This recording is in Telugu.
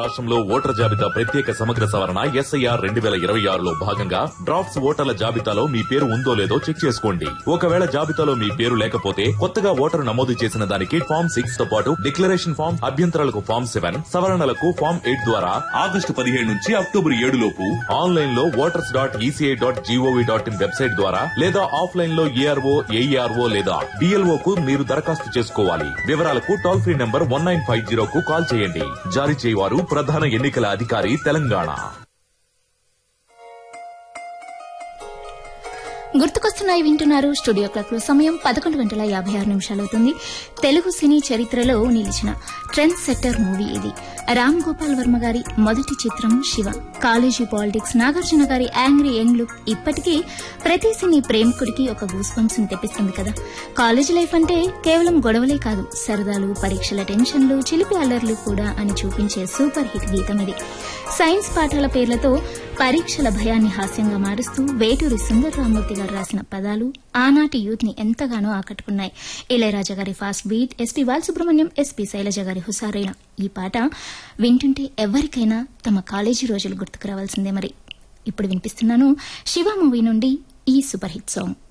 రాష్ట్రంలో ఓటర్ జాబితా ప్రత్యేక సమగ్ర సవరణ ఎస్ఐఆర్ రెండు వేల ఇరవై ఆరులో భాగంగా డ్రాఫ్ట్స్ ఓటర్ల జాబితాలో మీ పేరు ఉందో లేదో చెక్ చేసుకోండి ఒకవేళ జాబితాలో మీ పేరు లేకపోతే కొత్తగా ఓటరు నమోదు చేసిన దానికి ఫామ్ సిక్స్ తో పాటు డిక్లరేషన్ ఫామ్ అభ్యంతరాలకు ఫామ్ సెవెన్ సవరణలకు ఫామ్ ఎయిట్ ద్వారా ఆగస్టు పదిహేడు నుంచి అక్టోబర్ ఏడు లోపు ఆన్లైన్ లో voters dot ECI dot GOV dot in website ద్వారా లేదా ఆఫ్లైన్ లో ఏఆర్ఓ ఏఈఆర్ఓ లేదా డిఎల్ఓ కు మీరు దరఖాస్తు చేసుకోవాలి వివరాలకు toll free number one nine five zero కు కాల్ చేయండి జారీ చేయవారు ప్రధాన ఎన్నికల అధికారి తెలంగాణ గుర్తుకొస్తున్నాయి వింటున్నారు స్టూడియో క్లాక్ లో సమయం పదకొండు గంటల యాభై ఆరు నిమిషాలు అవుతుంది తెలుగు సినీ చరిత్రలో నిలిచిన ట్రెండ్ సెట్టర్ మూవీ ఇది రామ్ గోపాల్ వర్మ గారి మొదటి చిత్రం శివ కాలేజీ పాలిటిక్స్ నాగార్జున గారి యాంగ్రీ యంగ్ లుక్ ఇప్పటికీ ప్రతి సినీ ప్రేమికుడికి ఒక గూస్ బంప్స్ తెప్పిస్తుంది కదా కాలేజీ లైఫ్ అంటే కేవలం గొడవలే కాదు సరదాలు పరీక్షల టెన్షన్లు చిలిపి అల్లర్లు కూడా అని చూపించే సూపర్ హిట్ గీతం ఇది సైన్స్ పాఠాల పేర్లతో పరీక్షల భయాన్ని హాస్యంగా మారుస్తూ వేటూరి సుందర రామూర్తి గారు రాసిన పదాలు ఆనాటి యూత్ ని ఎంతగానో ఆకట్టుకున్నాయి ఇళయరాజా గారి fast beat SP Balasubrahmanyam SP Sailaja గారి హుసారైన ఈ పాట వింటుంటే ఎవరికైనా తమ కాలేజీ రోజులు గుర్తుకు రావాల్సిందే మరి ఇప్పుడు వినిపిస్తున్నాను శివ మూవీ నుండి ఈ సూపర్ హిట్ సాంగ్